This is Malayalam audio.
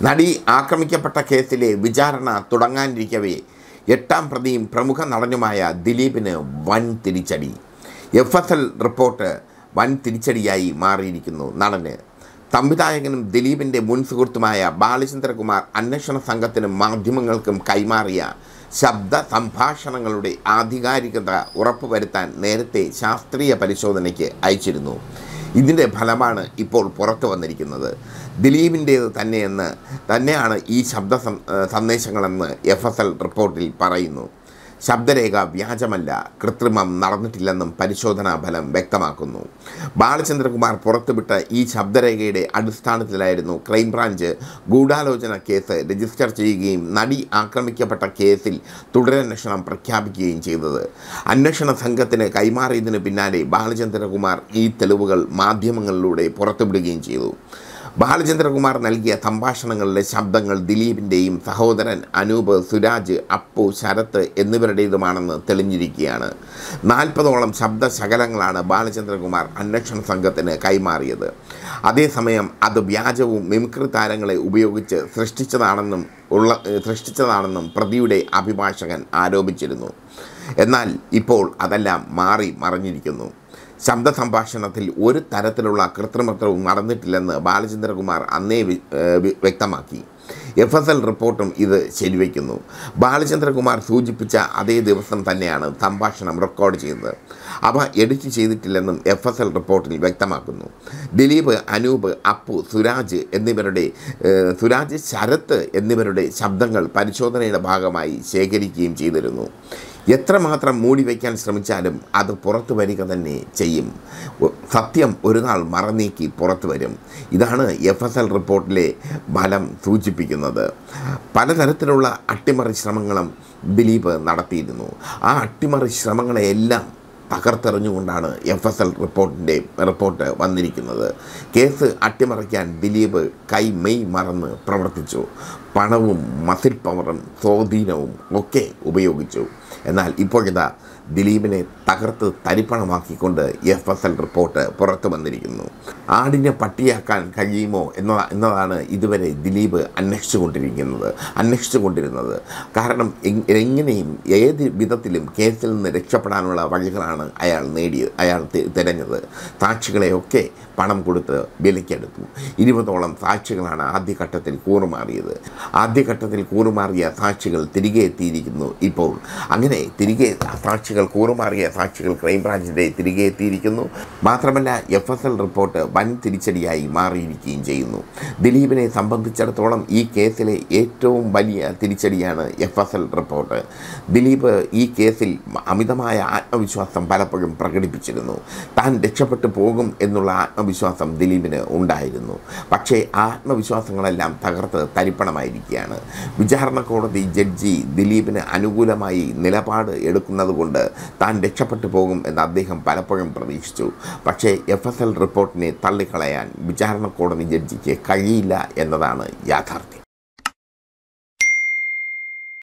നടി ആക്രമിക്കപ്പെട്ട കേസിലെ വിചാരണ തുടങ്ങാനിരിക്കവേ എട്ടാം പ്രതിയും പ്രമുഖ നടനുമായ ദിലീപിന് വൻ തിരിച്ചടി എഫ് എസ് എൽ റിപ്പോർട്ട് വൻ തിരിച്ചടിയായി മാറിയിരിക്കുന്നു നടന് സംവിധായകനും ദിലീപിൻ്റെ മുൻ സുഹൃത്തുമായ ബാലചന്ദ്രകുമാർ അന്വേഷണ സംഘത്തിനും മാധ്യമങ്ങൾക്കും കൈമാറിയ ശബ്ദ സംഭാഷണങ്ങളുടെ ആധികാരികത ഉറപ്പുവരുത്താൻ നേരത്തെ ശാസ്ത്രീയ പരിശോധനയ്ക്ക് അയച്ചിരുന്നു ഇതിൻ്റെ ഫലമാണ് ഇപ്പോൾ പുറത്തു വന്നിരിക്കുന്നത് ദിലീപിൻ്റേത് തന്നെയെന്ന് തന്നെയാണ് ഈ ശബ്ദ സം- ഏഹ് സന്ദേശങ്ങളെന്ന് എഫ് എസ് എൽ റിപ്പോർട്ടിൽ പറയുന്നു ശബ്ദരേഖ വ്യാജമല്ല കൃത്രിമം നടന്നിട്ടില്ലെന്നും പരിശോധനാ ഫലം വ്യക്തമാക്കുന്നു ബാലചന്ദ്രകുമാർ പുറത്തുവിട്ട ഈ ശബ്ദരേഖയുടെ അടിസ്ഥാനത്തിലായിരുന്നു ക്രൈംബ്രാഞ്ച് ഗൂഢാലോചന കേസ് രജിസ്റ്റർ ചെയ്യുകയും നടി ആക്രമിക്കപ്പെട്ട കേസിൽ തുടരന്വേഷണം പ്രഖ്യാപിക്കുകയും ചെയ്തത് അന്വേഷണ സംഘത്തിന് കൈമാറിയതിന് പിന്നാലെ ബാലചന്ദ്രകുമാർ ഈ തെളിവുകൾ മാധ്യമങ്ങളിലൂടെ പുറത്തുവിടുകയും ചെയ്തു ബാലചന്ദ്രകുമാർ നൽകിയ സംഭാഷണങ്ങളിലെ ശബ്ദങ്ങൾ ദിലീപിൻ്റെയും സഹോദരൻ അനൂപ് സുരാജ് അപ്പു ശരത്ത് എന്നിവരുടേതുമാണെന്ന് തെളിഞ്ഞിരിക്കുകയാണ് നാൽപ്പതോളം ശബ്ദ ശകലങ്ങളാണ് ബാലചന്ദ്രകുമാർ അന്വേഷണ സംഘത്തിന് കൈമാറിയത് അതേസമയം അത് വ്യാജവും മിമിക്രി താരങ്ങളെ ഉപയോഗിച്ച് സൃഷ്ടിച്ചതാണെന്നും ഉള്ള ഏഹ് സൃഷ്ടിച്ചതാണെന്നും പ്രതിയുടെ അഭിഭാഷകൻ ആരോപിച്ചിരുന്നു എന്നാൽ ഇപ്പോൾ അതെല്ലാം മാറി മറിഞ്ഞിരിക്കുന്നു ശബ്ദ സംഭാഷണത്തിൽ ഒരു തരത്തിലുള്ള കൃത്രിമത്വവും നടന്നിട്ടില്ലെന്ന് ബാലചന്ദ്രകുമാർ അന്നേ വി- ഏഹ് വി- വ്യക്തമാക്കി എഫ് എസ് എൽ റിപ്പോർട്ടും ഇത് ശരിവയ്ക്കുന്നു ബാലചന്ദ്രകുമാർ സൂചിപ്പിച്ച അതേ ദിവസം തന്നെയാണ് സംഭാഷണം റെക്കോർഡ് ചെയ്തത് അവ എഡിറ്റ് ചെയ്തിട്ടില്ലെന്നും എഫ് എസ് എൽ റിപ്പോർട്ടിൽ വ്യക്തമാക്കുന്നു ദിലീപ് അനൂപ് അപ്പു സുരാജ് എന്നിവരുടെ ഏഹ്, സുരാജ് ശരത്ത് എന്നിവരുടെ ശബ്ദങ്ങൾ പരിശോധനയുടെ ഭാഗമായി ശേഖരിക്കുകയും ചെയ്തിരുന്നു എത്രമാത്രം മൂടി വയ്ക്കാൻ ശ്രമിച്ചാലും അത് പുറത്തു വരിക തന്നെ ചെയ്യും ഒ- സത്യം ഒരു നാൾ മറനീക്കി പുറത്തു വരും ഇതാണ് എഫ് എസ് എൽ റിപ്പോർട്ടിലെ ഫലം സൂചിപ്പിക്കുന്നത് പലതരത്തിലുള്ള അട്ടിമറി ശ്രമങ്ങളും ദിലീപ് നടത്തിയിരുന്നു ആ അട്ടിമറി ശ്രമങ്ങളെയെല്ലാം തകർത്തെറിഞ്ഞുകൊണ്ടാണ് എഫ് എസ് എൽ റിപ്പോർട്ടിൻ്റെ റിപ്പോർട്ട് വന്നിരിക്കുന്നത് കേസ് അട്ടിമറിക്കാൻ ദിലീപ് കൈ മെയ് മറന്ന് പ്രവർത്തിച്ചു പണവും മസിൽ പവറും സ്വാധീനവും ഒക്കെ ഉപയോഗിച്ചു എന്നാൽ ഇപ്പോഴിതാ ദിലീപിനെ തകർത്ത് തരിപ്പണമാക്കിക്കൊണ്ട് എഫ് എസ് എൽ റിപ്പോർട്ട് പുറത്തു വന്നിരിക്കുന്നു ആടിനെ പട്ടിയാക്കാൻ കഴിയുമോ എന്ന എന്നതാണ് ഇതുവരെ ദിലീപ് അന്വേഷിച്ചുകൊണ്ടിരിക്കുന്നത് അന്വേഷിച്ചുകൊണ്ടിരുന്നത് കാരണം എങ്- എങ്ങനെയും ഏത് വിധത്തിലും കേസിൽ നിന്ന് രക്ഷപ്പെടാനുള്ള വഴികളാണ് അയാൾ നേടിയത് അയാൾ തി- തിരഞ്ഞത് സാക്ഷികളെയൊക്കെ പണം കൊടുത്ത് വിലക്കെടുത്തു ഇരുപതോളം സാക്ഷികളാണ് ആദ്യഘട്ടത്തിൽ കൂറുമാറിയത് ആദ്യഘട്ടത്തിൽ കൂറുമാറിയ സാക്ഷികൾ തിരികെ എത്തിയിരിക്കുന്നു ഇപ്പോൾ അങ്ങനെ തിരികെ സാക്ഷികൾ കൂറുമാറിയ സാക്ഷികൾ ക്രൈംബ്രാഞ്ചിൻ്റെ തിരികെ എത്തിയിരിക്കുന്നു മാത്രമല്ല എഫ് എസ് എൽ റിപ്പോർട്ട് വൻ തിരിച്ചടിയായി മാറിയിരിക്കുകയും ചെയ്യുന്നു ദിലീപിനെ സംബന്ധിച്ചിടത്തോളം ഈ കേസിലെ ഏറ്റവും വലിയ തിരിച്ചടിയാണ് F S L report Dileep ഈ കേസിൽ അമിതമായ ആത്മവിശ്വാസം പലപ്പോഴും പ്രകടിപ്പിച്ചിരുന്നു താൻ രക്ഷപ്പെട്ടു പോകും എന്നുള്ള ആത്മവിശ്വാസം ദിലീപിന് ഉണ്ടായിരുന്നു പക്ഷേ ആ ആത്മവിശ്വാസങ്ങളെല്ലാം തകർത്ത് തരിപ്പണമായിരിക്കുകയാണ് വിചാരണ കോടതി ജഡ്ജി ദിലീപിന് അനുകൂലമായി നിലപാട് എടുക്കുന്നത് കൊണ്ട് താൻ രക്ഷപ്പെട്ടു പോകും എന്ന് അദ്ദേഹം പലപ്പോഴും പ്രതീക്ഷിച്ചു പക്ഷേ എഫ് എസ് എൽ റിപ്പോർട്ടിനെ തള്ളിക്കളയാൻ വിചാരണ കോടതി ജഡ്ജിക്ക് കഴിയില്ല എന്നതാണ് യാഥാർത്ഥ്യം